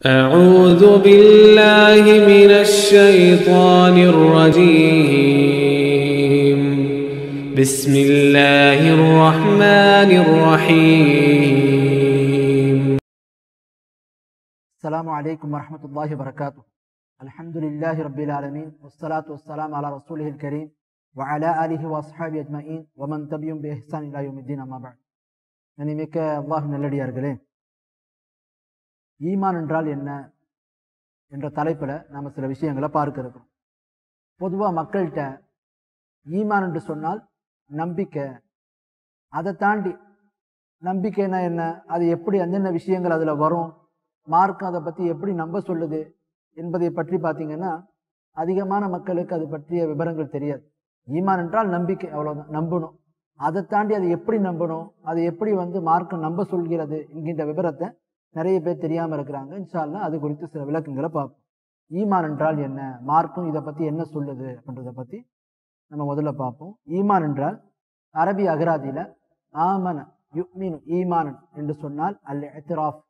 أعوذ بالله من الشيطان الرجيم بسم الله الرحمن الرحيم السلام عليكم ورحمة الله وبركاته الحمد لله رب العالمين والصلاة والسلام على رسوله الكريم وعلى آله وأصحابه أجمعين ومن تبعهم بإحسان إلى يوم الدين أما بعد கனிமிக்க அல்லாஹ் நல்லடியார்களே ஈமான் என்றால் என்ன என்ற தலைப்பில் நாம் சில விஷயங்களை பார்க்க இருக்கிறோம் பொதுவாக மக்கள்கிட்ட ஈமான் என்று சொன்னால் நம்பிக்கை அதை தாண்டி நம்பிக்கைனா என்ன அது எப்படி என்னென்ன விஷயங்கள் அதில் வரும் மார்க்கம் அதை பற்றி எப்படி நம்ப சொல்லுது என்பதை பற்றி பார்த்தீங்கன்னா அதிகமான மக்களுக்கு அது பற்றிய விவரங்கள் தெரியாது ஈமான் என்றால் நம்பிக்கை அவ்வளோதான் நம்பணும் அதை தாண்டி அதை எப்படி நம்பணும் அது எப்படி வந்து மார்க்கம் நம்ப சொல்கிறது என்கின்ற விவரத்தை நிறைய பேர் தெரியாமல் இருக்கிறாங்க இன்ஷால்லா அது குறித்து சில விளக்கங்களை பார்ப்போம் ஈமான் என்றால் என்ன மார்க்கம் இதை பற்றி என்ன சொல்லுது அப்படின்றத பற்றி நம்ம முதல்ல பார்ப்போம் ஈமான் என்றால் அரபி அகராதியில் ஆமன யுக்மினு ஈமானன் என்று சொன்னால் அல் எத்திராஃப்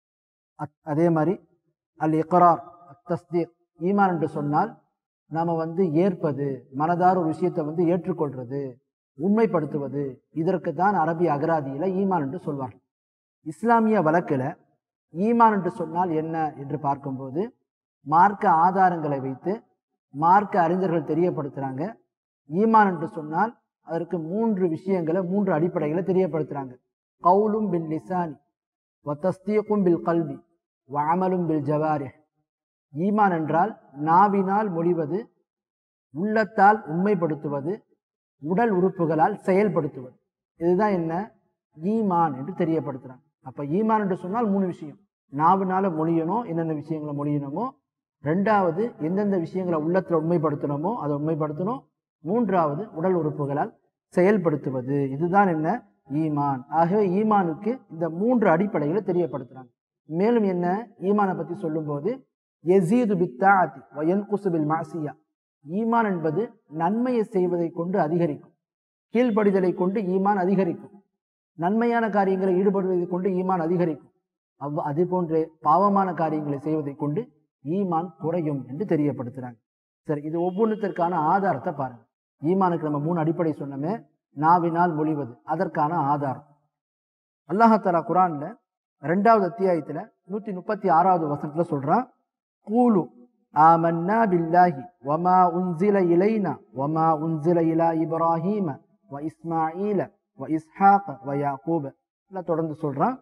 அதே மாதிரி அல் இக்ரார் தஸ்தீக் ஈமான் என்று சொன்னால் நாம் வந்து ஏற்பது மனதார ஒரு விஷயத்தை வந்து ஏற்றுக்கொள்வது உண்மைப்படுத்துவது இதற்கு தான் அரபி அகராதியில் ஈமான் என்று சொல்வார்கள் இஸ்லாமிய வழக்கில் ஈமான் என்று சொன்னால் என்ன என்று பார்க்கும்போது மார்க்க ஆதாரங்களை வைத்து மார்க்க அறிஞர்கள் தெரியப்படுத்துகிறாங்க ஈமான் என்று சொன்னால் அதற்கு மூன்று விஷயங்களை மூன்று அடிப்படைகளை தெரியப்படுத்துகிறாங்க கவுலும் பில் லிசானி வத்தஸ்தீக்கும் பில் கல்வி வஅமலும் பில் ஜவாரி ஈமான் என்றால் நாவினால் மொழிவது உள்ளத்தால் உண்மைப்படுத்துவது உடல் உறுப்புகளால் செயல்படுத்துவது இதுதான் என்ன ஈமான் என்று தெரியப்படுத்துகிறாங்க அப்போ ஈமான் என்று சொன்னால் மூணு விஷயம் நாவினால மொழியணும் என்னென்ன விஷயங்களை மொழியணுமோ ரெண்டாவது எந்தெந்த விஷயங்களை உள்ளத்தில் உண்மைப்படுத்தணுமோ அதை உண்மைப்படுத்தணும் மூன்றாவது உடல் உறுப்புகளால் செயல்படுத்துவது இதுதான் என்ன ஈமான் ஆகவே ஈமானுக்கு இந்த மூன்று அடிப்படைகளை தெரியப்படுத்துகிறாங்க மேலும் என்ன ஈமானை பற்றி சொல்லும்போது எசீது பித்தாத்தி வயன் குசுபில் மாசியா ஈமான் என்பது நன்மையை செய்வதை கொண்டு அதிகரிக்கும் கீழ்ப்படிதலை கொண்டு ஈமான் அதிகரிக்கும் நன்மையான காரியங்களை ஈடுபடுவதை கொண்டு ஈமான் அதிகரிக்கும் அவ் அது போன்று பாவமான காரியங்களை செய்வதை கொண்டு ஈமான் குறையும் என்று தெரியப்படுத்துகிறாங்க சரி இது ஒவ்வொன்றுத்திற்கான ஆதாரத்தை பாருங்க ஈமானுக்கு நம்ம மூணு அடிப்படை சொன்னோமே நாவினால் மொழிவது அதற்கான ஆதாரம் அல்லாஹாலா குரான்ல ரெண்டாவது அத்தியாயத்துல நூத்தி முப்பத்தி ஆறாவது வசனத்துல சொல்றான் கூலு ஆமன்னா பில்லாஹி வமா உன்சில இலைனா வமா உன்சில இலா இப்ராஹீம வ இஸ்மாயில வ இஸ்ஹாக் வ யாக்கூப எல்லாம் தொடர்ந்து சொல்றான்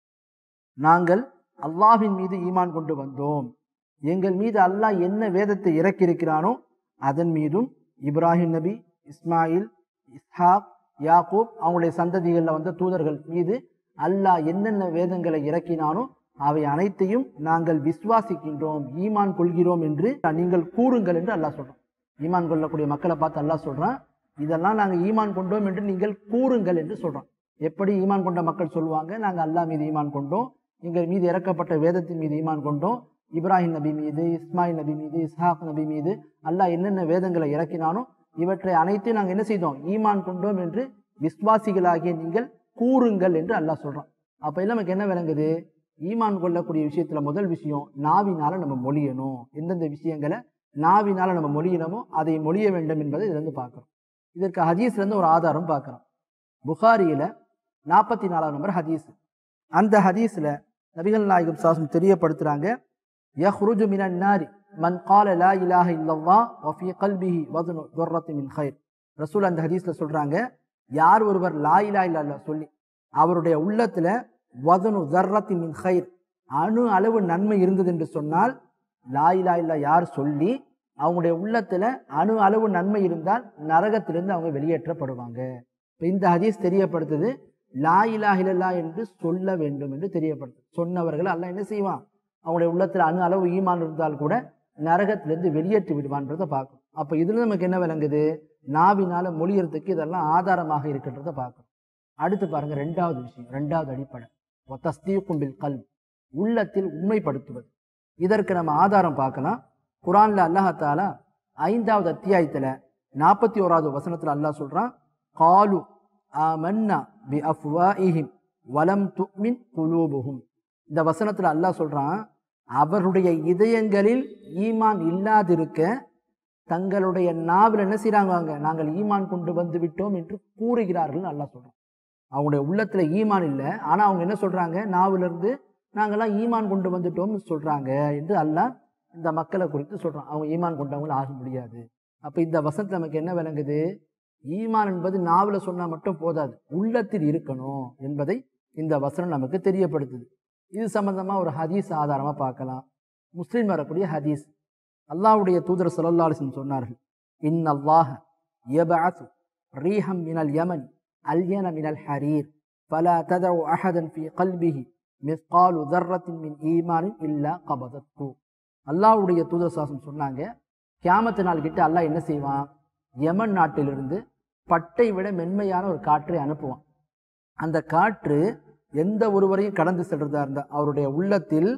நாங்கள் அல்லாஹின் மீது ஈமான் கொண்டு வந்தோம் எங்கள் மீது அல்லாஹ் என்ன வேதத்தை இறக்கியிருக்கிறானோ அதன் மீதும் இப்ராஹிம் நபி இஸ்மாயில் இஸ்ஹாக் யாக்கூப் அவங்களுடைய சந்ததிகளில் வந்த தூதர்கள் மீது அல்லாஹ் என்னென்ன வேதங்களை இறக்கினானோ அவை அனைத்தையும் நாங்கள் விசுவாசிக்கின்றோம் ஈமான் கொள்கிறோம் என்று நீங்கள் கூறுங்கள் என்று அல்லாஹ் சொல்றோம் ஈமான் கொள்ளக்கூடிய மக்களை பார்த்து அல்லாஹ் சொல்றான் இதெல்லாம் நாங்கள் ஈமான் கொண்டோம் என்று நீங்கள் கூறுங்கள் என்று சொல்றோம் எப்படி ஈமான் கொண்ட மக்கள் சொல்லுவாங்க நாங்கள் அல்லாஹ் மீது ஈமான் கொண்டோம் எங்கள் மீது இறக்கப்பட்ட வேதத்தின் மீது ஈமான் கொண்டோம் இப்ராஹிம் நபி மீது இஸ்மாயில் நபி மீது இஸ்ஹாக் நபி மீது அல்லாஹ் என்னென்ன வேதங்களை இறக்கினானோ இவற்றை அனைத்தையும் நாங்கள் என்ன செய்தோம் ஈமான் கொண்டோம் என்று விஸ்வாசிகளாகிய நீங்கள் கூறுங்கள் என்று அல்லாஹ் சொல்றான் அப்ப நமக்கு என்ன விளங்குது ஈமான் கொள்ளக்கூடிய விஷயத்துல முதல் விஷயம் நாவினால நம்ம மொழியணும் எந்தெந்த விஷயங்களை நாவினால நம்ம மொழியணுமோ அதை மொழிய வேண்டும் என்பதை இதுல இருந்து பார்க்கிறோம் இதற்கு ஹதீஸ்ல இருந்து ஒரு ஆதாரம் பார்க்கிறோம் புகாரியில நாற்பத்தி நாலாம் நம்பர் ஹதீஸ் அந்த ஹதீஸ்ல நபிகள் நாயகம் சாசம் தெரியப்படுத்துறாங்க யஹ்ருஜு மினன் நாரி மன் கால லா இலாஹ இல்லல்லா வஃபி கல்பிஹி வதுனு துர்ரத்து மின் ஹைர் ரசூல் அந்த ஹதீஸ்ல சொல்றாங்க யார் ஒருவர் லா இலா இல்லா சொல்லி அவருடைய உள்ளத்துல வதனு தர்ரத்தி மின் ஹைர் அணு அளவு நன்மை இருந்தது என்று சொன்னால் லா இலா இல்லா யார் சொல்லி அவங்களுடைய உள்ளத்துல அணு அளவு நன்மை இருந்தால் நரகத்திலிருந்து அவங்க வெளியேற்றப்படுவாங்க இப்போ இந்த ஹதீஸ் தெரியப்படுத்துது லா இலா இல்லா என்று சொல்ல வேண்டும் என்று தெரியப்படுது சொன்னவர்கள் அல்ல என்ன செய்வான் அவங்களுடைய உள்ளத்துல அணு அளவு ஈமான் இருந்தால் கூட நரகத்திலிருந்து வெளியேற்றி விடுவான்றதை பார்க்கும் அப்போ இதுல நமக்கு என்ன விளங்குது நாவினால மொழியறதுக்கு இதெல்லாம் ஆதாரமாக இருக்கின்றத பார்க்கணும் அடுத்து பாருங்க ரெண்டாவது விஷயம் ரெண்டாவது அடிப்படை ஒத்தஸ்தீக்கும் பில் கல் உள்ளத்தில் உண்மைப்படுத்துவது இதற்கு நம்ம ஆதாரம் பார்க்கலாம் குரான்ல அல்லாஹாலா ஐந்தாவது அத்தியாயத்துல நாற்பத்தி ஓராவது வசனத்துல அல்லாஹ் சொல்றான் காலு ஆமன்னா பி அஃப்வாஇஹிம் வலம் துமின் குலூபுஹும் இந்த வசனத்துல அல்லாஹ் சொல்றான் அவருடைய இதயங்களில் ஈமான் இல்லாதிருக்க தங்களுடைய நாவில் என்ன செய்றாங்க அவங்க நாங்கள் ஈமான் கொண்டு வந்து விட்டோம் என்று கூறுகிறார்கள் அல்லாஹ் சொல்றான் அவங்களுடைய உள்ளத்துல ஈமான் இல்லை ஆனா அவங்க என்ன சொல்றாங்க நாவிலிருந்து நாங்கெல்லாம் ஈமான் கொண்டு வந்துட்டோம்னு சொல்றாங்க என்று அல்லாஹ் இந்த மக்களை குறித்து சொல்றான் அவங்க ஈமான் கொண்டவங்கள ஆக முடியாது அப்ப இந்த வசனத்துல நமக்கு என்ன விளங்குது ஈமான் என்பது நாவில் சொன்னா மட்டும் போதாது உள்ளத்தில் இருக்கணும் என்பதை இந்த வசனம் நமக்கு தெரியப்படுத்துது இது சம்பந்தமா ஒரு ஹதீஸ் ஆதாரமா பார்க்கலாம் முஸ்லீம் வரக்கூடிய ஹதீஸ் அல்லாஹ்வுடைய தூதர் ஸல்லல்லாஹு அலைஹி வஸல்லம் சொன்னார்கள் இன் அல்லாஹ் யபஅத் ரீஹம் மினல் யமன் அல்யன மினல் ஹரீர் ஃபலா ததஉ அஹதன் ஃபீ கல்பிஹி மிஸ்காலு தர்ரத்தின் மின் ஈமானின் இல்லா கபதத்து அல்லாஹ்வுடைய தூதர் சாசம் சொன்னாங்க கியாமத்து நாள் கிட்ட அல்லாஹ் என்ன செய்வான் யமன் நாட்டிலிருந்து பட்டை விட மென்மையான ஒரு காற்றை அனுப்புவான் அந்த காற்று எந்த ஒருவரையும் கடந்து செல்றதா இருந்தா அவருடைய உள்ளத்தில்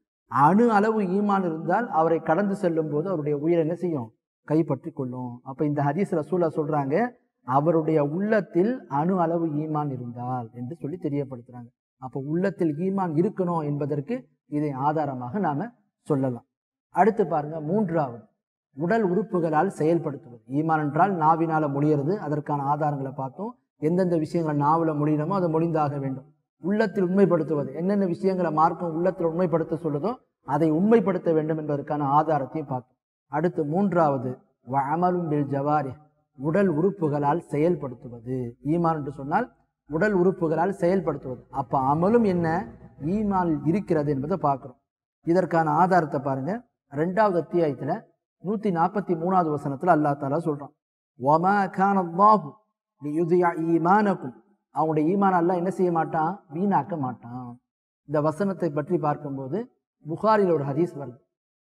அணு அளவு ஈமான் இருந்தால் அவரை கடந்து செல்லும் போது அவருடைய உயிரை என்ன செய்யும் கைப்பற்றி கொள்ளும் அப்ப இந்த ஹதீஸ் ரசூலா சொல்றாங்க அவருடைய உள்ளத்தில் அணு அளவு ஈமான் இருந்தால் என்று சொல்லி தெரியப்படுத்துறாங்க அப்ப உள்ளத்தில் ஈமான் இருக்கணும் என்பதற்கு இதை ஆதாரமாக நாம சொல்லலாம் அடுத்து பாருங்க மூன்றாவது உடல் உறுப்புகளால் செயல்படுத்துவது ஈமான் என்றால் நாவினால மொழியிறது அதற்கான ஆதாரங்களை பார்த்தோம் எந்தெந்த விஷயங்களை நாவில் மொழியணுமோ அதை மொழிந்தாக வேண்டும் உள்ளத்தில் உண்மைப்படுத்துவது என்னென்ன விஷயங்களை மார்க்கம் உள்ளத்தில் உண்மைப்படுத்த சொல்லுதோ அதை உண்மைப்படுத்த வேண்டும் என்பதற்கான ஆதாரத்தையும் பார்த்தோம் அடுத்து மூன்றாவது அமலும் பில் ஜவாரி உடல் உறுப்புகளால் செயல்படுத்துவது ஈமான் என்று சொன்னால் உடல் உறுப்புகளால் செயல்படுத்துவது அப்ப அமலும் என்ன ஈமான் இருக்கிறது என்பதை பார்க்கிறோம் இதற்கான ஆதாரத்தை பாருங்க ரெண்டாவது அத்தியாயத்துல நூத்தி நாற்பத்தி மூணாவது வசனத்துல அல்லாஹ் தாலா சொல்றான் ஒமா கான அல்லாஹு லியுதியா ஈமானக்கும் அவங்களுடைய ஈமான் அல்லாஹ் என்ன செய்ய மாட்டான் வீணாக்க மாட்டான் இந்த வசனத்தை பற்றி பார்க்கும்போது புகாரில் ஒரு ஹதீஸ் வருது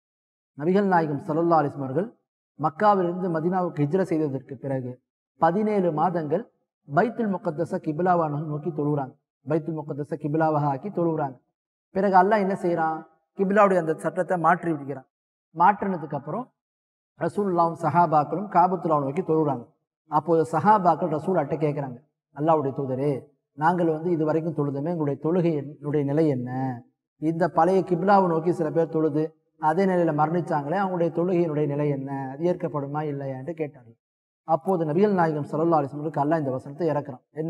நபிகள் நாயகம் சல்லல்லா அலிஸ்லம் அவர்கள் மக்காவிலிருந்து மதினாவுக்கு ஹிஜ்ர செய்ததற்கு பிறகு பதினேழு மாதங்கள் பைத்துல் முகத்தஸ கிபிலாவான நோக்கி தொழுகிறாங்க பைத்துல் முகத்தஸ கிபிலாவாக ஆக்கி தொழுகிறாங்க பிறகு அல்லாஹ் என்ன செய்றான் கிபிலாவுடைய அந்த சட்டத்தை மாற்றி விடுகிறான் மாற்றினதுக்கு அப்புறம் ரசூல்லாவும் சஹாபாக்களும் காபத்துல்லாவை நோக்கி தொழுகிறாங்க அப்போது சஹாபாக்கள் ரசூல் அட்டை கேட்குறாங்க அல்லாவுடைய தூதரே நாங்கள் வந்து இது வரைக்கும் தொழுதுமே எங்களுடைய தொழுகையினுடைய நிலை என்ன இந்த பழைய கிப்லாவை நோக்கி சில பேர் தொழுது அதே நிலையில மரணிச்சாங்களே அவங்களுடைய தொழுகையினுடைய நிலை என்ன அது ஏற்கப்படுமா இல்லையா என்று கேட்டார்கள் அப்போது நபிகள் நாயகம் சல்லா அலிஸ்மருக்கு அல்லாஹ் இந்த வசனத்தை இறக்குறான் என்ன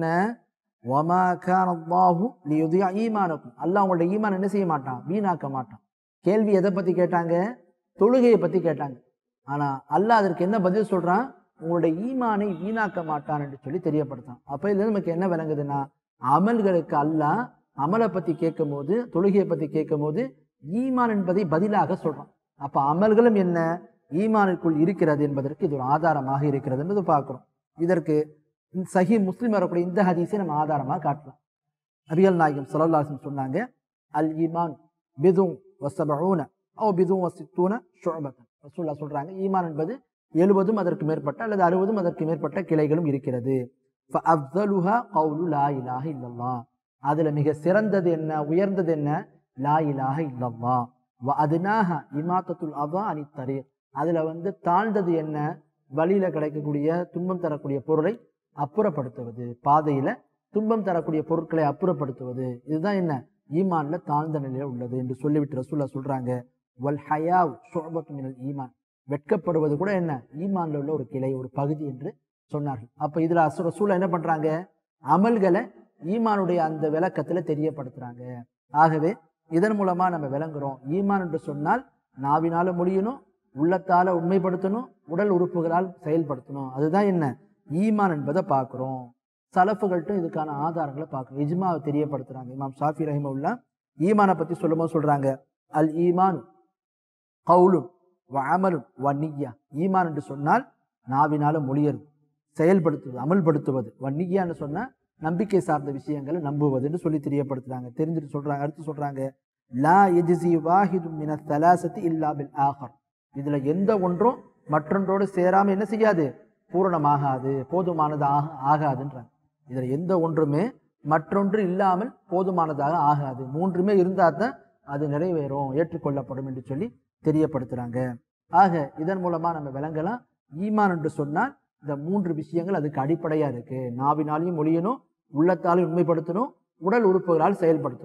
ஒமா கான அல்லாஹு லியுதியா ஈமானக்கும் அல்லாஹ் உங்களுடைய ஈமான் என்ன செய்ய மாட்டான் வீணாக்க மாட்டான் கேள்வி எதை பத்தி கேட்டாங்க தொழுகையை பத்தி கேட்டாங்க ஆனா அல்லாஹ் அதற்கு என்ன பதில் சொல்றான் உங்களுடைய ஈமானை வீணாக்க மாட்டான் என்று சொல்லி தெரியப்படுத்தான் அப்ப இதுல நமக்கு என்ன விளங்குதுன்னா அமல்களுக்கு அல்லாஹ் அமலை பத்தி கேட்கும் போது தொழுகையை பத்தி கேட்கும் போது ஈமான் என்பதை பதிலாக சொல்றான் அப்ப அமல்களும் என்ன ஈமானுக்குள் இருக்கிறது என்பதற்கு இது ஒரு ஆதாரமாக இருக்கிறது என்பது பார்க்கிறோம் இதற்கு இந்த சஹி முஸ்லிம் வரக்கூடிய இந்த ஹதீஸை நம்ம ஆதாரமாக காட்டலாம் நபிகள் நாயகம் சல்லல்லாஹு சொன்னாங்க அல் ஈமான் பிதும் வசபூன ஓ பிதும் வசித்தூன ஷுஅபத்தன் ரசூல்லா சொல்றாங்க ஈமான் என்பது எழுபதும் அதற்கு மேற்பட்ட அல்லது அறுபதும் அதற்கு மேற்பட்ட கிளைகளும் இருக்கிறது ஃபஅஃதலுஹா கவுலு லா இலாஹ இல்லல்லாஹ் அதுல மிக சிறந்தது என்ன உயர்ந்தது என்ன லா இலாஹ இல்லல்லாஹ் வ அதுனாஹ இமாத்தத்துல் அதா அனி தரீக் அதுல வந்து தாழ்ந்தது என்ன வழியில கிடைக்கக்கூடிய துன்பம் தரக்கூடிய பொருளை அப்புறப்படுத்துவது பாதையில துன்பம் தரக்கூடிய பொருட்களை அப்புறப்படுத்துவது இதுதான் என்ன ஈமான்ல தாழ்ந்த நிலையில உள்ளது என்று சொல்லிவிட்டு ரசூல்லா சொல்றாங்க வல் ஹயாவ் ஷுஅபத்து மினல் ஈமான் வெட்கப்படுவது கூட என்ன ஈமான்ல உள்ள ஒரு கிளை ஒரு பகுதி என்று சொன்னார்கள் அப்ப இதுல அசு- ரசூலா என்ன பண்றாங்க அமல்களை ஈமானுடைய அந்த விளக்கத்துல தெரியப்படுத்துறாங்க ஆகவே இதன் மூலமா நம்ம விளங்குறோம் ஈமான் என்று சொன்னால் நாவினால மொழியணும் உள்ளத்தால உண்மைப்படுத்தணும் உடல் உறுப்புகளால் செயல்படுத்தணும் அதுதான் என்ன ஈமான் என்பதை பார்க்கிறோம் சலஃபுகள்கிட்ட இதுக்கான ஆதாரங்களை பார்க்கணும் இஜ்மாவை தெரியப்படுத்துறாங்க இமாம் ஷாஃபி ரஹிமவுல்லா ஈமானை பத்தி சொல்லும்போது சொல்றாங்க அல் ஈமான் கவுலும் அமலும் வன்னியா ஈமான் என்று சொன்னால் நாவினால மொழியறது செயல்படுத்துவது அமல்படுத்துவது வன்னியான்னு சொன்னா நம்பிக்கை சார்ந்த விஷயங்களை நம்புவதுன்னு சொல்லி தெரியப்படுத்துறாங்க தெரிஞ்சுட்டு சொல்றாங்க அடுத்து சொல்றாங்க லா எஜிசி வாஹிது மின தலாசத்தி இல்லா பில் ஆஹர் இதுல எந்த ஒன்றும் மற்றொன்றோடு சேராம என்ன செய்யாது பூரணமாகாது போதுமானது ஆக ஆகாதுன்றாங்க இதுல எந்த ஒன்றுமே மற்றொன்று இல்லாமல் போதுமானதாக ஆகாது மூன்றுமே இருந்தா தான் அது நிறைவேறும் ஏற்றுக்கொள்ளப்படும் என்று சொல்லி தெரியப்படுத்துறாங்க ஆக இதன் மூலமா நம்ம விளங்கலாம் ஈமான் என்று சொன்னால் இந்த மூன்று விஷயங்கள் அதுக்கு அடிப்படையா இருக்கு நாவினாலையும் மொழியணும் உள்ளத்தாலையும் உண்மைப்படுத்தணும் உடல் உறுப்புகளால் செயல்படுத்தணும்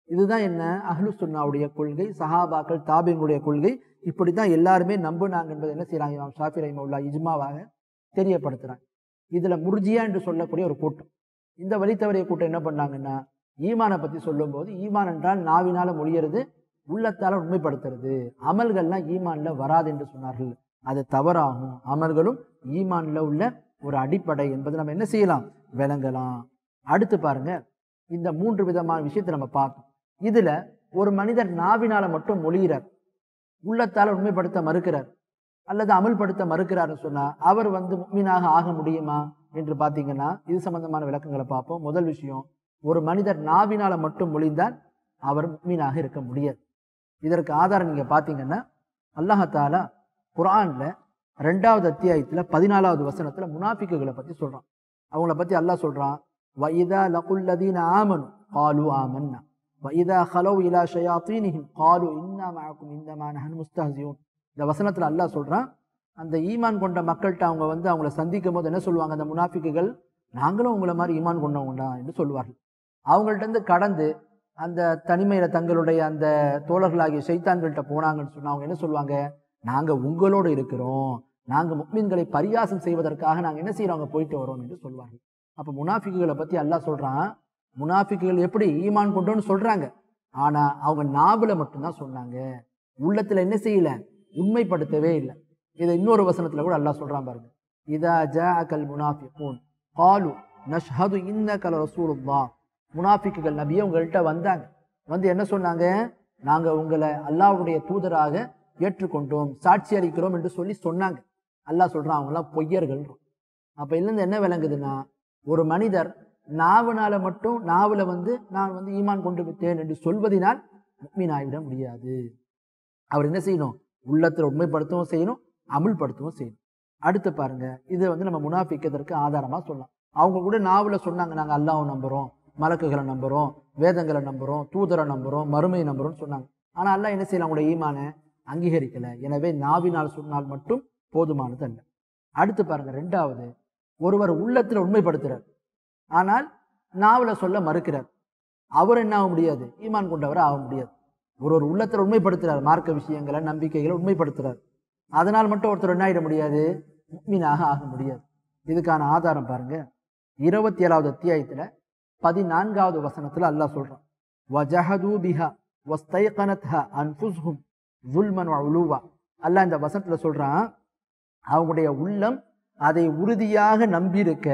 இதுதான் என்ன அஹ்லு சுன்னாவுடைய கொள்கை சஹாபாக்கள் தாபிங்களுடைய கொள்கை இப்படி தான் எல்லாருமே நம்புனாங்க என்பது என்ன செய்றாங்க இமாம் ஷாஃபி ரஹிமவுல்லா இஜ்மாவாக தெரியப்படுத்துறாங்க இதுல முர்ஜியா என்று சொல்லக்கூடிய ஒரு கூட்டம் இந்த வழி தவறிய கூட்டம் என்ன பண்ணாங்கன்னா ஈமானை பத்தி சொல்லும்போது ஈமான் என்றால் நாவினால மொழியறது உள்ளத்தால உண்மைப்படுத்துறது அமல்கள்லாம் ஈமான்ல வராது என்று சொன்னார்கள் அது தவறாகும் அமல்களும் ஈமான்ல உள்ள ஒரு அடிப்படை என்பதை நம்ம என்ன செய்யலாம் விளங்கலாம் அடுத்து பாருங்க இந்த மூன்று விதமான விஷயத்தை நம்ம பார்த்தோம் இதுல ஒரு மனிதர் நாவினால மட்டும் மொழிகிறார் உள்ளத்தால உண்மைப்படுத்த மறுக்கிறார் அல்லது அமல்படுத்த மறுக்கிறார்னு சொன்னா அவர் வந்து முக்மீனாக ஆக முடியுமா என்று பார்த்தீங்கன்னா இது சம்பந்தமான விளக்கங்களை பார்ப்போம் முதல் விஷயம் ஒரு மனிதர் நாவினால மட்டும் மொழிந்தால் அவர் முக்மீனாக இருக்க முடியாது இதற்கு ஆதாரம் நீங்க பார்த்தீங்கன்னா அல்லாஹாலா குர்ஆன்ல ரெண்டாவது அத்தியாயத்துல பதினாலாவது வசனத்துல முனாஃபிக்குகளை பத்தி சொல்றான் அவங்கள பத்தி அல்லாஹ் சொல்றான் வைதா லகுல்லதீன ஆமனு காலு ஆமன்னா வைதா ஹலோ இலா ஷயாத்தீனிஹிம் காலு இன்னா மஅக்கும் இன்னமா நஹனு முஸ்தஹ்சியூன் இந்த வசனத்துல அல்லாஹ் சொல்றான் அந்த ஈமான் கொண்ட மக்கள்கிட்ட அவங்க வந்து அவங்கள சந்திக்கும் போது என்ன சொல்லுவாங்க அந்த முனாஃபிக்குகள் நாங்களும் உங்களை மாதிரி ஈமான் கொண்டவங்கடா என்று சொல்லுவார்கள் அவங்கள்ட்ட இருந்து கடந்து அந்த தனிமையில தங்களுடைய அந்த தோழர்களாகிய சைத்தான்கள்ட்ட போனாங்கன்னு சொன்னா அவங்க என்ன சொல்லுவாங்க நாங்க உங்களோடு இருக்கிறோம் நாங்க முக்மீன்களை பரியாசம் செய்வதற்காக நாங்க என்ன செய்யறோம் அங்க போயிட்டு வரோம் என்று சொல்வார்கள் அப்ப முனாஃபிக்குகளை பத்தி அல்லாஹ் சொல்றான் முனாஃபிக்குகள் எப்படி ஈமான் கொண்டோன்னு சொல்றாங்க ஆனா அவங்க நாவல மட்டும்தான் சொன்னாங்க உள்ளத்துல என்ன செய்யல உண்மைப்படுத்தவே இல்லை இதை இன்னொரு வசனத்துல கூட அல்லாஹ் சொல்றான் பாருங்க இதா ஜாஅகல் முனாஃபிகூன் காலு நஷ்ஹது இன்னக ரசூலுல்லாஹ் முனாஃபிக்குகள் நபியே உங்கள்கிட்ட வந்தாங்க வந்து என்ன சொன்னாங்க நாங்க உங்களை அல்லாஹ்வுடைய தூதராக ஏற்றுக்கொண்டோம் சாட்சி அளிக்கிறோம் என்று சொல்லி சொன்னாங்க அல்லாஹ் சொல்றான் அவங்களாம் பொய்யர்கள் அப்ப இதுல என்ன விளங்குதுன்னா ஒரு மனிதர் நாவனால மட்டும் நாவல வந்து நான் வந்து ஈமான் கொண்டு விட்டேன் என்று சொல்வதினால் முக்மீன் ஆகிவிட முடியாது அவர் என்ன செய்யணும் உள்ளத்துல உண்மைப்படுத்தவும் செய்யணும் அமுல்படுத்தவும் செய்யணும் அடுத்து பாருங்க இது வந்து நம்ம முனாஃபிக்கிறதுக்கு ஆதாரமா சொல்லலாம் அவங்க கூட நாவல சொன்னாங்க நாங்க அல்லாஹ்வை நம்புறோம் மலக்குகளை நம்புறோம் வேதங்களை நம்புறோம் தூதரை நம்புறோம் மறுமையை நம்புறோம்னு சொன்னாங்க ஆனா அல்லாஹ் என்ன செய்யலாம் அவங்களுடைய ஈமானை அங்கீகரிக்கல எனவே நாவினால் சொன்னால் மட்டும் போதுமானது அல்ல அடுத்து பாருங்க ரெண்டாவது ஒருவர் உள்ளத்துல உண்மைப்படுத்துறார் ஆனால் நாவல சொல்ல மறுக்கிறார் அவர் என்ன ஆக முடியாது ஈமான் கொண்டவர் ஆக முடியாது ஒருவர் உள்ளத்துல உண்மைப்படுத்துறார் மார்க்க விஷயங்களை நம்பிக்கைகளை உண்மைப்படுத்துறார் அதனால் மட்டும் ஒருத்தர் என்ன ஆயிட முடியாது முக்மீனாக ஆக முடியாது இதுக்கான ஆதாரம் பாருங்க இருபத்தி ஏழாவது அத்தியாயத்துல பதினான்காவது வசனத்துல அல்லாஹ் சொல்றான் வஜஹது பிஹா வஸ்தைகனத்ஹா அன்ஃபுஸ்ஹும் ظُلْمًا وعلوا அல்லாஹ் இந்த வசனத்துல சொல்றான் அவங்களுடைய உள்ளம் அதை உறுதியாக நம்பியிருக்க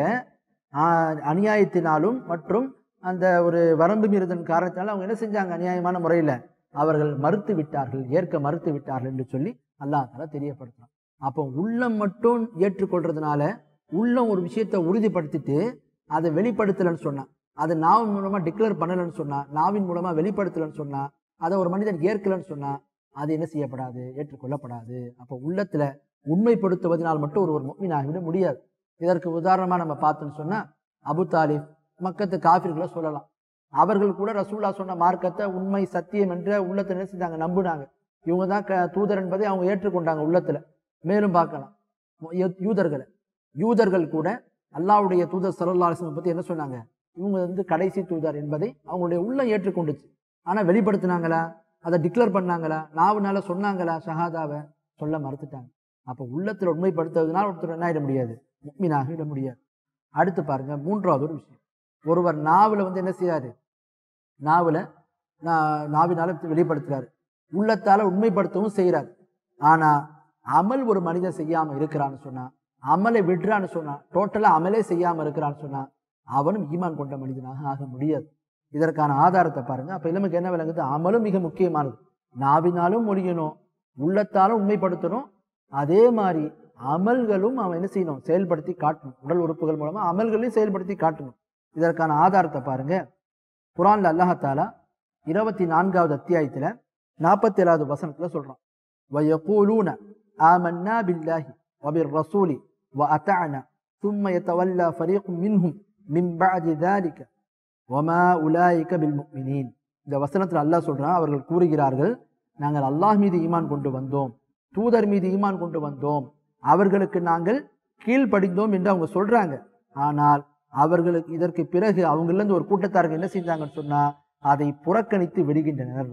ஆஹ், அநியாயத்தினாலும் மற்றும் அந்த ஒரு வரம்பு மீறுதன் காரணத்தினால அவங்க என்ன செஞ்சாங்க அநியாயமான முறையில அவர்கள் மறுத்து விட்டார்கள் ஏற்க மறுத்து விட்டார்கள் என்று சொல்லி அல்லாஹ் தஆலா தெரியப்படுத்துறான் அப்போ உள்ளம் மட்டும் ஏற்றுக்கொள்றதுனால உள்ளம் ஒரு விஷயத்தை உறுதிப்படுத்திட்டு அதை வெளிப்படுத்தலைன்னு சொன்னா அதை நாவின் மூலமா டிக்ளேர் பண்ணலைன்னு சொன்னா நாவின் மூலமா வெளிப்படுத்தலைன்னு சொன்னா அதை ஒரு மனிதன் ஏற்கலைன்னு சொன்னா அது என்ன செய்யப்படாது ஏற்றுக்கொள்ளப்படாது அப்போ உள்ளத்துல உண்மைப்படுத்துவதனால் மட்டும் ஒரு ஒரு முக்மீனாகிவிட முடியாது இதற்கு உதாரணமா நம்ம பார்த்தோம்னு சொன்னா அபு தாலிப் மக்கத்து காஃபிர்களை சொல்லலாம் அவர்கள் கூட ரசூல்லா சொன்ன மார்க்கத்தை உண்மை சத்தியம் என்ற உள்ளத்துல என்ன செஞ்சாங்க நம்புனாங்க இவங்க தான் க- தூதர் என்பதை அவங்க ஏற்றுக்கொண்டாங்க உள்ளத்துல மேலும் பார்க்கலாம் யூ- யூதர்களை யூதர்கள் கூட அல்லாஹ்வுடைய தூதர் சல்லல்லாஹு அலைஹி வஸல்லம் பத்தி என்ன சொன்னாங்க இவங்க வந்து கடைசி தூதர் என்பதை அவங்களுடைய உள்ளம் ஏற்றுக்கொண்டுச்சு ஆனா வெளிப்படுத்தினாங்களா அதை டிக்ளேர் பண்ணாங்களா நாவுனால சொன்னாங்களா ஷஹாதாவை சொல்ல மறுத்துட்டாங்க அப்ப உள்ளத்துல உண்மைப்படுத்துவதனால் ஒருத்தர் என்ன ஆயிட முடியாது முக்மீனாக இட முடியாது அடுத்து பாருங்க மூன்றாவது ஒரு விஷயம் ஒருவர் நாவல வந்து என்ன செய்றாரு நாவல நா- நாவினால வெளிப்படுத்துறாரு உள்ளத்தால உண்மைப்படுத்தவும் செய்றாரு ஆனா அமல் ஒரு மனிதன் செய்யாம இருக்கிறான்னு சொன்னா அமலை விடுறான்னு சொன்னா டோட்டலா அமலே செய்யாம இருக்கிறான்னு சொன்னா அவனும் ஈமான் கொண்ட மனிதனாக ஆக முடியாது இதற்கான ஆதாரத்தை பாருங்க அப்ப இளமைக்கு என்ன விளங்குது அமலும் மிக முக்கியமானது நாவினாலும் மொழியணும் உள்ளத்தாலும் உண்மைப்படுத்தணும் அதே மாதிரி அமல்களும் அவன் என்ன செய்யணும் செயல்படுத்தி காட்டணும் உடல் உறுப்புகள் மூலமா அமல்களையும் செயல்படுத்தி காட்டணும் இதற்கான ஆதாரத்தை பாருங்க குரான்ல அல்லாஹாலா இருபத்தி நான்காவது அத்தியாயத்துல நாற்பத்தி ஏழாவது வசனத்துல சொல்றான் وَيَقُولُونَ آمَنَّا بِاللَّهِ وَبِالرَّسُولِ وَأَطَعْنَا ثُمَّ يَتَوَلَّى فَرِيقٌ مِّنْهُمْ مِنْ بَعْدِ ذَلِكَ وَمَا أُولَٰئِكَ بِالْمُؤْمِنِينَ இந்த வசனத்துல அல்லாஹ் சொல்றான் அவர்கள் கூறுகிறார்கள் நாங்கள் அல்லாஹ் மீது ஈமான் கொண்டு வந்தோம் தூதர் மீது ஈமான் கொண்டு வந்தோம் அவர்களுக்கு நாங்கள் கீழ்ப்படிந்தோம் என்று அவங்க சொல்றாங்க ஆனால் அவர்களுக்கு இதற்கு பிறகு அவங்கள இருந்து ஒரு கூட்டத்தார்கள் என்ன செஞ்சாங்கன்னு சொன்னா அதை புறக்கணித்து விடுகின்றனர்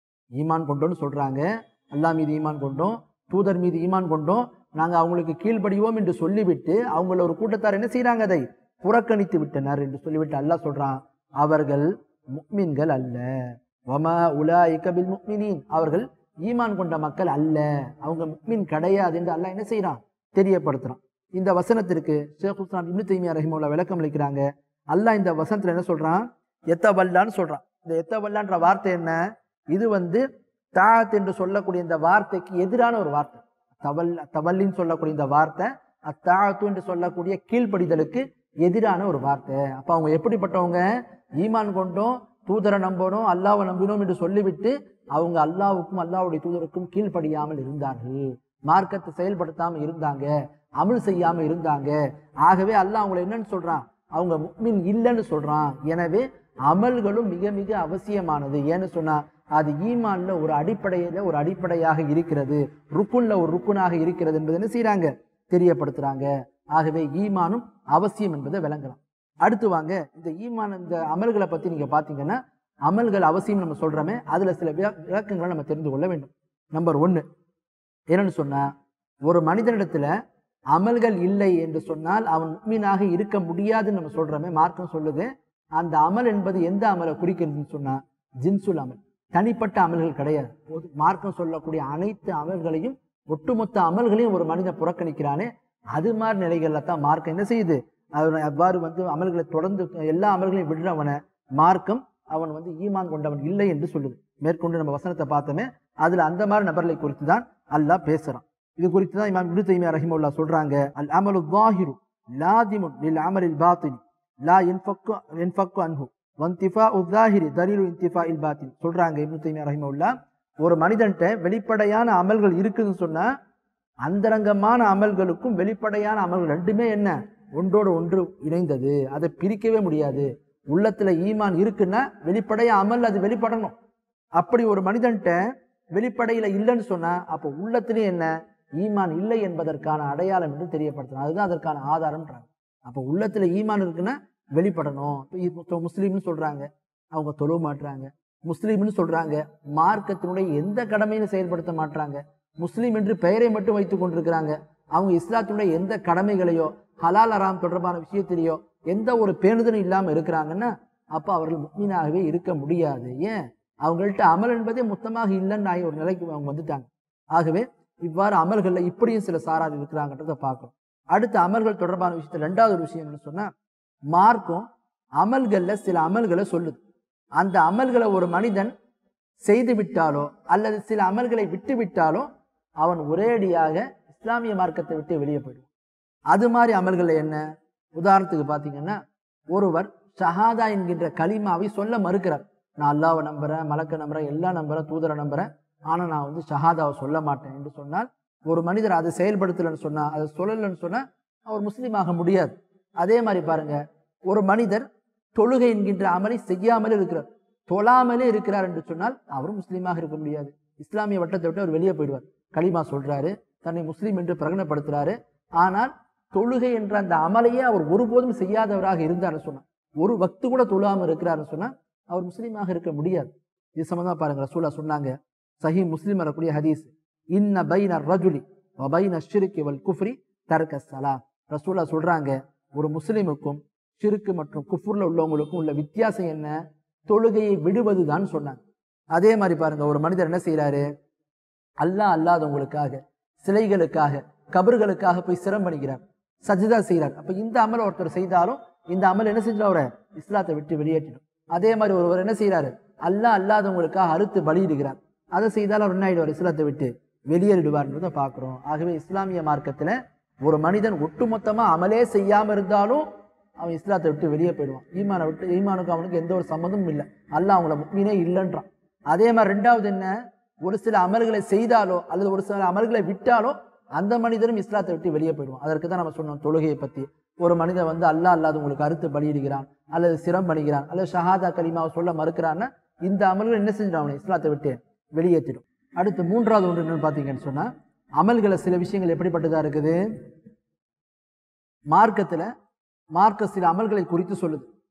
ஈமான் கொண்டோன்னு சொல்றாங்க அல்லாஹ் மீது ஈமான் கொண்டோம் தூதர் மீது ஈமான் கொண்டோம் நாங்க அவங்களுக்கு கீழ்ப்படிவோம் என்று சொல்லிவிட்டு அவங்கள ஒரு கூட்டத்தார் என்ன செய்றாங்க அதை புறக்கணித்து விட்டனர் என்று சொல்லிவிட்டு அல்லாஹ் சொல்றான் அவர்கள் முக்மின்கள் அல்ல வமா உலாயிக பில் முக்மினீன் அவர்கள் ஈமான் கொண்ட மக்கள் அல்ல அவங்க முக்மின் கிடையாது என்று அல்லாஹ் என்ன செய்றான் தெரியப்படுத்துறான் இந்த வசனத்திற்கு ஷேக் ஹுஸ்தான் இப்னு தைமியா ரஹிமுல்லா விளக்கம் அளிக்கிறாங்க அல்லாஹ் இந்த வசனத்துல என்ன சொல்றான் எத்தவல்லான்னு சொல்றான் இந்த எத்தவல்லான்ற வார்த்தை என்ன இது வந்து தாத் என்று சொல்லக்கூடிய இந்த வார்த்தைக்கு எதிரான ஒரு வார்த்தை தவல் தவல்லின்னு சொல்லக்கூடிய இந்த வார்த்தை அத்தாத்து என்று சொல்லக்கூடிய கீழ்ப்படிதலுக்கு எதிரான ஒரு வார்த்தை அப்ப அவங்க எப்படிப்பட்டவங்க ஈமான் கொண்டோம் தூதரை நம்பணும் அல்லாவை நம்பினோம் என்று சொல்லிவிட்டு அவங்க அல்லாவுக்கும் அல்லாவுடைய தூதருக்கும் கீழ்ப்படியாமல் இருந்தார்கள் மார்க்கத்தை செயல்படுத்தாம இருந்தாங்க அமல் செய்யாம இருந்தாங்க ஆகவே அல்லாஹ் அவங்களை என்னன்னு சொல்றான் அவங்க முக்மின் இல்லைன்னு சொல்றான் எனவே அமல்களும் மிக மிக அவசியமானது ஏன்னு சொன்னா அது ஈமான்ல ஒரு அடிப்படையில ஒரு அடிப்படையாக இருக்கிறது ருக்குன்ல ஒரு ருக்குனாக இருக்கிறது என்பது என்ன செய்றாங்க தெரியப்படுத்துறாங்க ஆகவே ஈமானும் அவசியம் என்பதை விளங்கலாம் அடுத்து வாங்க இந்த ஈமான் இந்த அமல்களை பத்தி நீங்க பாத்தீங்கன்னா அமல்கள் அவசியம் நம்ம சொல்றோமே அதுல சில விள- விளக்கங்களை நம்ம தெரிந்து கொள்ள வேண்டும் நம்பர் ஒன்னு என்னன்னு சொன்னா ஒரு மனிதனிடத்துல அமல்கள் இல்லை என்று சொன்னால் அவன் முக்மீனாக இருக்க முடியாதுன்னு நம்ம சொல்றோமே மார்க்கம் சொல்லுது அந்த அமல் என்பது எந்த அமலை குறிக்கிறதுன்னு சொன்னா ஜின்சுல் அமல் தனிப்பட்ட அமல்கள் கிடையாது பொது- மார்க்கம் சொல்லக்கூடிய அனைத்து அமல்களையும் ஒட்டுமொத்த அமல்களையும் ஒரு மனிதன் புறக்கணிக்கிறானே அது மாதிரி நிலைகள்ல தான் மார்க்கம் என்ன செய்யுது அவன் அவ்வாறு வந்து அமல்களை தொடர்ந்து எல்லா அமல்களையும் விடுறவனை மார்க்கம் அவன் வந்து ஈமான் கொண்டவன் இல்லை என்று சொல்லுது மேற்கொண்டு நம்ம வசனத்தை பார்த்தோமே அதுல அந்த மாதிரி நபர்களை குறித்து தான் அல்லாஹ் பேசுறான் இது குறித்து தான் இமாம் இப்னு தைமியா ரஹிமவுல்லா சொல்றாங்க அல் அமலு ظاهر لازم للعمل الباطن لا ينفك ينفك عنه وانتفاء الظاهر دليل انتفاء الباطن சொல்றாங்க இப்னு தைமியா ரஹிமவுல்லா ஒரு மனிதன்ட்ட வெளிப்படையான அமல்கள் இருக்குதுன்னு சொன்னா அந்தரங்கமான அமல்களுக்கும் வெளிப்படையான அமல்கள் ரெண்டுமே என்ன ஒன்றோடு ஒன்று இணைந்தது அதை பிரிக்கவே முடியாது உள்ளத்துல ஈமான் இருக்குன்னா வெளிப்படைய அமல் அது வெளிப்படணும் அப்படி ஒரு மனிதன்ட்ட வெளிப்படையில இல்லைன்னு சொன்னா அப்போ உள்ளத்திலே என்ன ஈமான் இல்லை என்பதற்கான அடையாளம் என்று தெரியப்படுத்தணும் அதுதான் அதற்கான ஆதாரம்ன்றாங்க அப்போ உள்ளத்துல ஈமான் இருக்குன்னா வெளிப்படணும் இப்ப இப்போ முஸ்லீம்னு சொல்றாங்க அவங்க தொழுவ மாட்றாங்க முஸ்லீம்னு சொல்றாங்க மார்க்கத்தினுடைய எந்த கடமையும் செயல்படுத்த மாட்றாங்க முஸ்லீம் என்று பெயரை மட்டும் வைத்துக் கொண்டிருக்கிறாங்க அவங்க இஸ்லாத்தினுடைய எந்த கடமைகளையோ ஹலால் அராம் தொடர்பான விஷயத்திலேயோ எந்த ஒரு பேணுதலும் இல்லாம இருக்கிறாங்கன்னா அப்ப அவர்கள் முக்மீனாகவே இருக்க முடியாது ஏன் அவங்கள்ட்ட அமல் என்பதே மொத்தமாக இல்லைன்னு ஆகி ஒரு நிலைக்கு அவங்க வந்துட்டாங்க ஆகவே இவ்வாறு அமல்கள்ல இப்படியும் சில சாரார் இருக்கிறாங்கன்றத பார்க்கிறோம் அடுத்த அமல்கள் தொடர்பான விஷயத்துல ரெண்டாவது ஒரு விஷயம் என்ன சொன்னா மார்க்கம் அமல்கள்ல சில அமல்களை சொல்லுது அந்த அமல்களை ஒரு மனிதன் செய்து விட்டாலோ அல்லது சில அமல்களை விட்டு விட்டாலோ அவன் ஒரேடியாக இஸ்லாமிய மார்க்கத்தை விட்டு வெளியே போயிடுவான் அது மாதிரி அமல்கள் என்ன உதாரணத்துக்கு பார்த்தீங்கன்னா ஒருவர் ஷஹாதா என்கின்ற கலிமாவை சொல்ல மறுக்கிறார் நான் அல்லாவை நம்புறேன் மலக்க நம்புறேன் எல்லாம் நம்புறேன் தூதரை நம்புறேன் ஆனா நான் வந்து ஷஹாதாவை சொல்ல மாட்டேன் என்று சொன்னால் ஒரு மனிதர் அதை செயல்படுத்தலைன்னு சொன்னா அதை சொல்லலைன்னு சொன்னா அவர் முஸ்லீம் ஆக முடியாது அதே மாதிரி பாருங்க ஒரு மனிதர் தொழுகை என்கின்ற அமலை செய்யாமலே இருக்கிறார் தொழாமலே இருக்கிறார் என்று சொன்னால் அவரும் முஸ்லீமாக இருக்க முடியாது இஸ்லாமிய வட்டத்தை விட்டு அவர் வெளியே போயிடுவார் கலிமா சொல்றாரு தன்னை முஸ்லீம் என்று பிரகடனப்படுத்துறாரு ஆனால் தொழுகை என்ற அந்த அமலையே அவர் ஒருபோதும் செய்யாதவராக இருந்தார்னு சொன்னா ஒரு வக்து கூட தொழாம இருக்கிறாருன்னு சொன்னா அவர் முஸ்லீமாக இருக்க முடியாது இது சம்பந்தமா பாருங்க ரசூலா சொன்னாங்க சஹி முஸ்லிம் வரக்கூடிய ஹதீஸ் இன்ன பைன ரஜுலி வபைன ஷிருக்கு வல் குஃப்ரி தர்க்க சலா ரசூலா சொல்றாங்க ஒரு முஸ்லிமுக்கும் ஷிருக்கு மற்றும் குஃபுர்ல உள்ளவங்களுக்கும் உள்ள வித்தியாசம் என்ன தொழுகையை விடுவதுதான் சொன்னாங்க அதே மாதிரி பாருங்க ஒரு மனிதர் என்ன செய்யறாரு அல்லாஹ் அல்லாதவங்களுக்காக சிலைகளுக்காக கபர்களுக்காக போய் சிரம் பண்ணிக்கிறார் சஜிதா செய்கிறார் அப்ப இந்த அமல் ஒருத்தர் செய்தாலும் இந்த அமல் என்ன செஞ்சிடும் அவரை இஸ்லாத்தை விட்டு வெளியேற்றிடும் அதே மாதிரி ஒருவர் என்ன செய்யறாரு அல்லாஹ் அல்லாதவங்களுக்காக அறுத்து பலியிடுகிறார் அதை செய்தாலும் அவர் என்ன ஆயிடுவார் இஸ்லாத்தை விட்டு வெளியேறிடுவார்ன்றதை பார்க்கிறோம் ஆகவே இஸ்லாமிய மார்க்கத்துல ஒரு மனிதன் ஒட்டுமொத்தமா அமலே செய்யாம இருந்தாலும் அவன் இஸ்லாத்தை விட்டு வெளியே போயிடுவான் ஈமானை விட்டு ஈமானுக்கு அவனுக்கு எந்த ஒரு சம்மந்தமும் இல்லை அல்லாஹ் அவங்கள முக்மீனே இல்லைன்றான் அதே மாதிரி ரெண்டாவது என்ன ஒரு சில அமல்களை செய்தாலோ அல்லது ஒரு சில அமல்களை விட்டாலோ அந்த மனிதரும் இஸ்லாத்தை விட்டு வெளியே போயிடுவான் அதற்கு தான் நம்ம சொன்னோம் தொழுகையை பத்தி ஒரு மனிதன் வந்து அல்லாஹ் அல்லாத உங்களுக்கு அறுத்து பலியிடுகிறான் அல்லது சிரம் பண்ணிக்கிறான் அல்லது ஷஹாதா கலிமாவை சொல்ல மறுக்கிறான்னா இந்த அமல்கள் என்ன செஞ்சிடும் அவனை இஸ்லாத்தை விட்டு வெளியேற்றிடும் அடுத்து மூன்றாவது ஒன்று என்னன்னு பார்த்தீங்கன்னு சொன்னா அமல்களை சில விஷயங்கள் எப்படிப்பட்டதா இருக்குது மார்க்கத்துல மார்க்க சில அமல்களை குறித்து சொல்லுது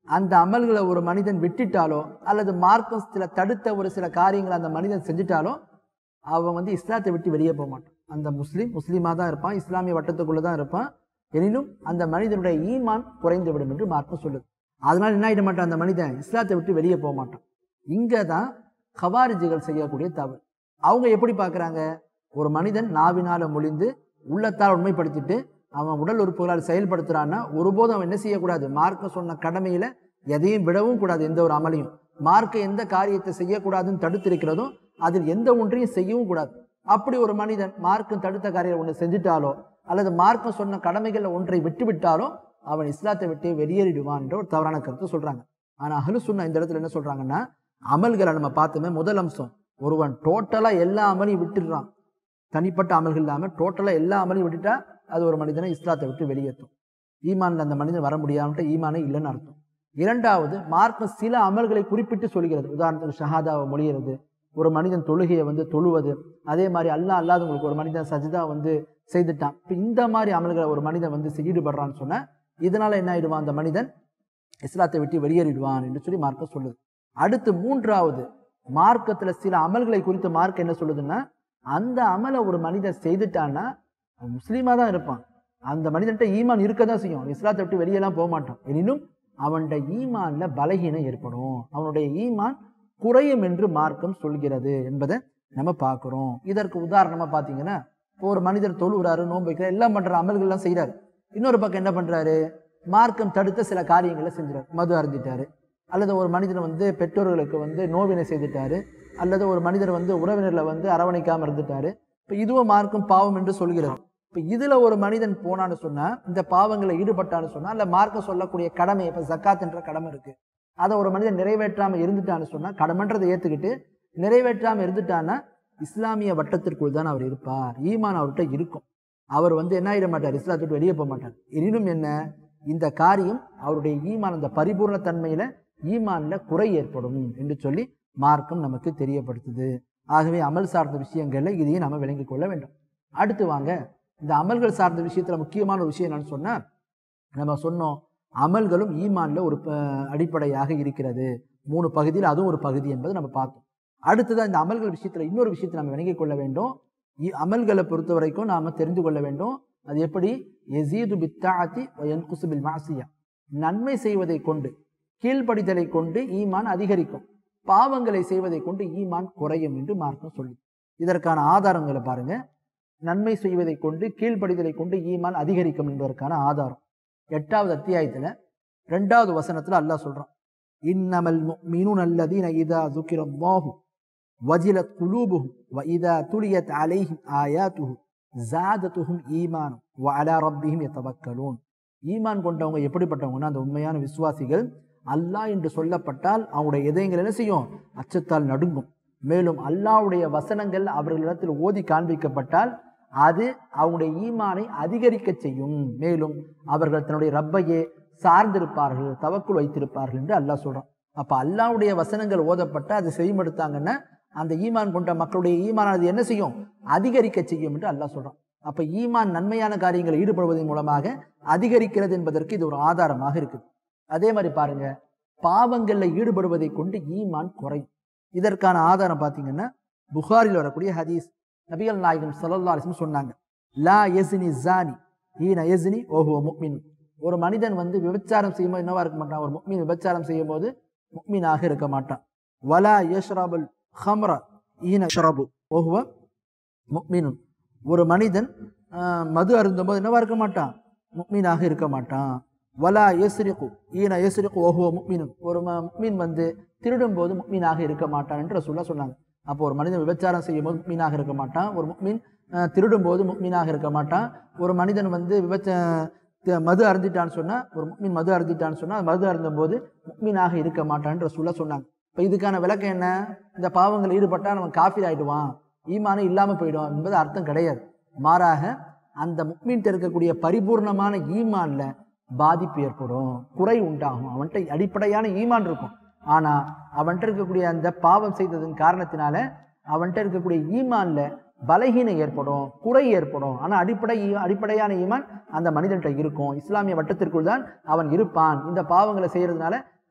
அந்த அமல்களை ஒரு மனிதன் விட்டுட்டாலோ அல்லது மார்க்கம் சில தடுத்த ஒரு சில காரியங்களை அந்த மனிதன் செஞ்சுட்டாலோ அவன் வந்து இஸ்லாத்தை விட்டு வெளியே போக மாட்டான் அந்த முஸ்லீம் முஸ்லீமாக தான் இருப்பான் இஸ்லாமிய வட்டத்துக்குள்ளே தான் இருப்பான் எனினும் அந்த மனிதனுடைய ஈமான் குறைந்து விடும் என்று மார்க்கம் சொல்லுது அதனால் என்ன ஆகிட மாட்டான் அந்த மனிதன் இஸ்லாத்தை விட்டு வெளியே போக மாட்டான் இங்கே தான் கவாரிஜிகள் செய்யக்கூடிய தவறு அவங்க எப்படி பார்க்குறாங்க ஒரு மனிதன் நாவினால மொழிந்து உள்ளத்தால் உண்மைப்படுத்திட்டு அவன் உடல் உறுப்புகளால் செயல்படுத்துறான்னா ஒருபோதும் அவன் என்ன செய்யக்கூடாது மார்க்கம் சொன்ன கடமையில எதையும் விடவும் கூடாது எந்த ஒரு அமலையும் மார்க்க எந்த காரியத்தை செய்யக்கூடாதுன்னு தடுத்திருக்கிறதோ அதில் எந்த ஒன்றையும் செய்யவும் கூடாது அப்படி ஒரு மனிதன் மார்க்கம் தடுத்த காரியம் ஒன்று செஞ்சுட்டாலோ அல்லது மார்க்கம் சொன்ன கடமைகளில் ஒன்றை விட்டு விட்டாலோ அவன் இஸ்லாத்தை விட்டு வெளியேறிடுவான் என்ற ஒரு தவறான கருத்தை சொல்றாங்க ஆனா அஹ்லு சுன்னா இந்த இடத்துல என்ன சொல்றாங்கன்னா அமல்களை நம்ம பார்த்தோமே முதல் அம்சம் ஒருவன் டோட்டலா எல்லா அமலையும் விட்டுடுறான் தனிப்பட்ட அமல்கள் இல்லாமல் டோட்டலாக எல்லா அமலையும் விட்டுட்டா அது ஒரு மனிதனை இஸ்லாத்தை விட்டு வெளியேற்றும் ஈமான்ல அந்த மனிதன் வர முடியாமட்ட ஈமானே இல்லைன்னு அர்த்தம் இரண்டாவது மார்க்கம் சில அமல்களை குறிப்பிட்டு சொல்கிறது உதாரணத்துக்கு ஷஹாதாவை மொழிகிறது ஒரு மனிதன் தொழுகையை வந்து தொழுவது அதே மாதிரி அல்லாஹ் அல்லாதவங்களுக்கு ஒரு மனிதன் சஜிதா வந்து செய்துட்டான் இப்போ இந்த மாதிரி அமல்களை ஒரு மனிதன் வந்து ஈடுபடுறான்னு சொன்னா இதனால என்ன ஆயிடுவான் அந்த மனிதன் இஸ்லாத்தை விட்டு வெளியேறிடுவான் என்று சொல்லி மார்க்கம் சொல்லுது அடுத்து மூன்றாவது மார்க்கத்துல சில அமல்களை குறித்து மார்க் என்ன சொல்லுதுன்னா அந்த அமலை ஒரு மனிதன் செய்துட்டான்னா அவன் முஸ்லீமா தான் இருப்பான் அந்த மனிதன்கிட்ட ஈமான் இருக்க தான் செய்யும் அவன் இஸ்லாத்தை விட்டு வெளியெல்லாம் போக மாட்டான் எனினும் அவன்கிட்ட ஈமான்ல பலகீனம் ஏற்படும் அவனுடைய ஈமான் குறையும் என்று மார்க்கம் சொல்கிறது என்பதை நம்ம பார்க்கிறோம் இதற்கு உதாரணமா பார்த்தீங்கன்னா இப்போ ஒரு மனிதர் தொழுகிறாரு நோன்பு வைக்கிறார் எல்லாம் பண்ற அமல்கள்லாம் செய்கிறாரு இன்னொரு பக்கம் என்ன பண்றாரு மார்க்கம் தடுத்த சில காரியங்களை செஞ்சுறாரு மது அருந்திட்டாரு அல்லது ஒரு மனிதன் வந்து பெற்றோர்களுக்கு வந்து நோவினை செய்துட்டாரு அல்லது ஒரு மனிதர் வந்து உறவினர்களை வந்து அரவணைக்காம இருந்துட்டாரு இப்போ இதுவும் மார்க்கம் பாவம் என்று சொல்கிறது இப்போ இதுல ஒரு மனிதன் போனான்னு சொன்னா இந்த பாவங்களை ஈடுபட்டான்னு சொன்னா இல்ல மார்க்கம் சொல்லக்கூடிய கடமை இப்ப ஜக்காத் என்ற கடமை இருக்கு அதை ஒரு மனிதன் நிறைவேற்றாம இருந்துட்டான்னு சொன்னா கடமைன்றதை ஏத்துக்கிட்டு நிறைவேற்றாம இருந்துட்டான்னா இஸ்லாமிய வட்டத்திற்குள் தான் அவர் இருப்பார் ஈமான் அவர்கிட்ட இருக்கும் அவர் வந்து என்ன ஆயிட மாட்டார் இஸ்லாத்தை விட்டு வெளியே போக மாட்டார் எனினும் என்ன இந்த காரியம் அவருடைய ஈமான் அந்த பரிபூர்ண தன்மையில ஈமான்ல குறை ஏற்படும் என்று சொல்லி மார்க்கம் நமக்கு தெரியப்படுத்துது ஆகவே அமல் சார்ந்த விஷயங்கள்ல இதையும் நம்ம விளங்கிக் கொள்ள வேண்டும் அடுத்து வாங்க இந்த அமல்கள் சார்ந்த விஷயத்துல முக்கியமான ஒரு விஷயம் என்னன்னு சொன்னா நம்ம சொன்னோம் அமல்களும் ஈமான்ல ஒரு ப- அடிப்படையாக இருக்கிறது மூணு பகுதியில் அதுவும் ஒரு பகுதி என்பதை நம்ம பார்த்தோம் அடுத்ததான் இந்த அமல்கள் விஷயத்துல இன்னொரு விஷயத்தை நம்ம விளங்கிக் கொள்ள வேண்டும் இ- அமல்களை பொறுத்த வரைக்கும் நாம தெரிந்து கொள்ள வேண்டும் அது எப்படி எசீது பித்தாத்தி குசுபில் மாசியா நன்மை செய்வதை கொண்டு கீழ்ப்படிதலை கொண்டு ஈமான் அதிகரிக்கும் பாவங்களை செய்வதை கொண்டு ஈமான் குறையும் என்று மார்க்கம் சொல்லி இதற்கான ஆதாரங்களை பாருங்க நன்மை செய்வதை கொண்டு கீழ்ப்படிதலை கொண்டு ஈமான் அதிகரிக்கும் என்பதற்கான ஆதாரம் எட்டாவது அத்தியாயத்துல ரெண்டாவது வசனத்துல அல்லாஹ் சொல்றான் இன்னமல் முஃமினூன அல்லதீன இதா ذُكِرَ வஜிலத் குலூபுஹும் வ இதா துலியத் அலைஹிம் ஆயாத்துஹு ஜாதத்துஹும் ஈமானும் வ அலா ரப்பிஹிம் யதவக்கலூன் ஈமான் கொண்டவங்க எப்படிப்பட்டவங்கன்னா அந்த உண்மையான விசுவாசிகள் அல்லாஹ் என்று சொல்லப்பட்டால் அவங்களுடைய இதயங்கள் என்ன செய்யும் அச்சத்தால் நடுங்கும் மேலும் அல்லாஹ்வுடைய வசனங்கள் அவர்களிடத்தில் ஓதி காண்பிக்கப்பட்டால் அது அவங்களுடைய ஈமானை அதிகரிக்க செய்யும் மேலும் அவர்கள் தன்னுடைய ரப்பையே சார்ந்திருப்பார்கள் தவக்குள் வைத்திருப்பார்கள் என்று அல்லாஹ் சொல்றான் அப்ப அல்லாஹ்வுடைய வசனங்கள் ஓதப்பட்டு அதை செய்யப்படுத்தாங்கன்னா அந்த ஈமான் கொண்ட மக்களுடைய ஈமானானது என்ன செய்யும் அதிகரிக்க செய்யும் என்று அல்லாஹ் சொல்றான் அப்ப ஈமான் நன்மையான காரியங்களில் ஈடுபடுவதன் மூலமாக அதிகரிக்கிறது என்பதற்கு இது ஒரு ஆதாரமாக இருக்குது அதே மாதிரி பாருங்க பாவங்கள்ல ஈடுபடுவதை கொண்டு ஈமான் குறையும் இதற்கான ஆதாரம் பார்த்தீங்கன்னா புகாரில் வரக்கூடிய ஹதீஸ் நபிகள் நாயகம் ஸல்லல்லாஹு அலைஹி வஸல்லம் சொன்னாங்க லா யஸ்னி ஜானி ஈன யஸ்னி ஓஹுவ முக்மின் ஒரு மனிதன் வந்து விபச்சாரம் செய்யும்போது என்னவா இருக்க மாட்டான் ஒரு முக்மின் விபச்சாரம் செய்யும் போது முக்மீனாக இருக்க மாட்டான் வலா யஷ்ரபுல் ஹம்ர ஈன ஷரபு ஓஹுவ முக்மினுன் ஒரு மனிதன் ஆஹ், மது அருந்தும் போது என்னவா இருக்க மாட்டான் முக்மீனாக இருக்க மாட்டான் வலா யஸ்ரிகு ஈன யஸ்ரிகு ஓஹுவ முக்மினுன் ஒரு ம- முக்மீன் வந்து திருடும் போது முக்மீனாக இருக்க மாட்டான் என்று ரசூல்லா சொன்னாங்க அப்போ ஒரு மனிதன் விபச்சாரம் செய்யும் போது முக்மீனாக இருக்க மாட்டான் ஒரு முக்மீன் ஆஹ், திருடும் போது முக்மீனாக இருக்க மாட்டான் ஒரு மனிதன் வந்து விபச்ச த- மது அருந்திட்டான்னு சொன்னா ஒரு முக்மீன் மது அருந்திட்டான்னு சொன்னா மது அருந்தும் போது முக்மீனாக இருக்க மாட்டான்னு ரசூல்லா சொன்னாங்க இப்போ இதுக்கான விளக்கம் என்ன இந்த பாவங்கள் ஈடுபட்டா நம்ம காஃபிர் ஆயிடுவான் ஈமானே இல்லாம போயிடும் என்பது அர்த்தம் கிடையாது மாறாக அந்த முக்மீன்ட்ட இருக்கக்கூடிய பரிபூர்ணமான ஈமான்ல பாதிப்பு ஏற்படும் குறை உண்டாகும் அவன்கிட்ட அடிப்படையான ஈமான் இருக்கும் ஆனா அவன்கிட்ட இருக்கக்கூடிய அந்த பாவம் செய்ததன் காரணத்தினால அவன்கிட்ட இருக்கக்கூடிய ஈமான்ல பலகீனம் ஏற்படும் குறை ஏற்படும் ஆனா அடிப்படை ஈ- அடிப்படையான ஈமான் அந்த மனிதன்கிட்ட இருக்கும் இஸ்லாமிய வட்டத்திற்குள் தான் அவன் இருப்பான் இந்த பாவங்களை செய்யறதுனால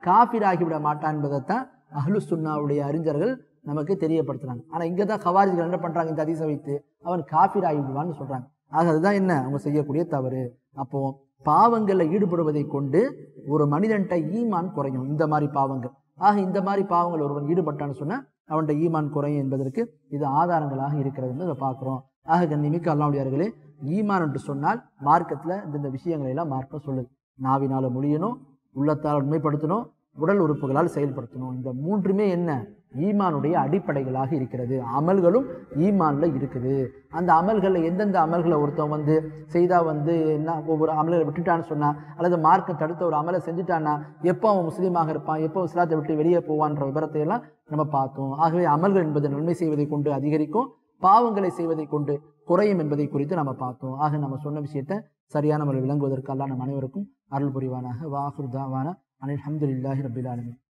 காஃபிராகிவிட மாட்டான் என்பதைத்தான் அஹ்லு சுன்னாவுடைய அறிஞர்கள் நமக்கு தெரியப்படுத்துறாங்க ஆனா இங்க தான் கவாரிகள் என்ன பண்றாங்க இந்த அதிசை வைத்து அவன் காஃபிர் ஆகிவிடுவான்னு சொல்றாங்க ஆக அதுதான் என்ன அவங்க செய்யக்கூடிய தவறு அப்போ பாவங்கள்ல ஈடுபடுவதை கொண்டு ஒரு மனிதன்ட்ட ஈமான் குறையும் இந்த மாதிரி பாவங்கள் ஆக இந்த மாதிரி பாவங்கள் ஒருவன் ஈடுபட்டான்னு சொன்னா அவன்கிட்ட ஈமான் குறையும் என்பதற்கு இது ஆதாரங்களாக இருக்கிறது என்று இதை பார்க்கிறோம் ஆக கண்ணிமிக்க அல்லாவுடையார்களே ஈமான் என்று சொன்னால் மார்க்கத்துல இந்த விஷயங்களை எல்லாம் மார்க்கம் சொல்லுது நாவினால மொழியணும் உள்ளத்தால் உண்மைப்படுத்தணும் உடல் உறுப்புகளால் செயல்படுத்தணும் இந்த மூன்றுமே என்ன ஈமானுடைய அடிப்படைகளாக இருக்கிறது அமல்களும் ஈமான்ல இருக்குது அந்த அமல்களை எந்தெந்த அமல்களை ஒருத்தன் வந்து செய்தா வந்து என்ன ஒவ்வொரு அமலை விட்டுட்டான்னு சொன்னா அல்லது மார்க்கம் தடுத்த ஒரு அமலை செஞ்சுட்டான்னா எப்போ அவன் முஸ்லீமாக இருப்பான் எப்போ இஸ்லாத்தை விட்டு வெளியே போவான்ற விவரத்தை எல்லாம் நம்ம பார்த்தோம் ஆகவே அமல்கள் என்பது நன்மை செய்வதை கொண்டு அதிகரிக்கும் பாவங்களை செய்வதை கொண்டு குறையும் என்பதை குறித்து நம்ம பார்த்தோம் ஆக நம்ம சொன்ன விஷயத்தை சரியான முறையில் விளங்குவதற்கு அல்லாஹ் நம் அனைவருக்கும் அருள் புரிவானாக வாஹுர் தாவான அனில் அஹமதுல்லாஹி ரபில் ஆலமீன்